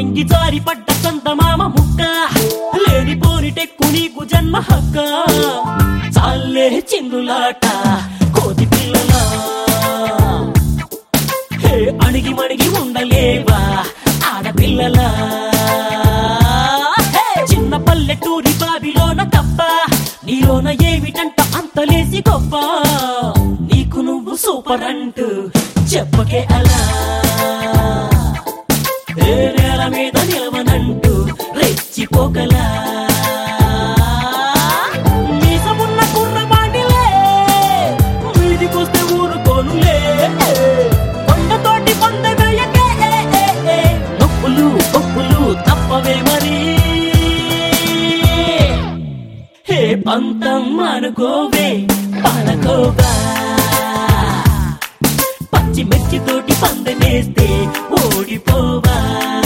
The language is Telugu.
నింగి జారి పడ్డ చందమామ ముక్క లేనిపోని టెక్కు నీకు జన్మ హక్క చాలే చిందులాట కోతి పిల్లలా హే అణిగి మణిగి ఉండలేవా ఆడపిల్లలా హే, చిన్న పల్లెటూరి బావిలోన తప్ప నీలోన ఏమిటంట అంతలేసి గొప్ప నీకు నువ్వు సూపర్ అంటూ చెప్పకే అలా ఏ నేల మీద నిలవనంటూ రెచ్చిపోకలా మీసమున్న కుర్రవాడిలే మీదికొస్తే ఊరుకోనులే కొండతోటి పొంద వేయకే నొప్పులు పప్పులు తప్పవే మరి హే పంతం అనుకోవే పాలకోవా పచ్చి మిర్చితోటి పందెమేస్తే ఓడిపోవా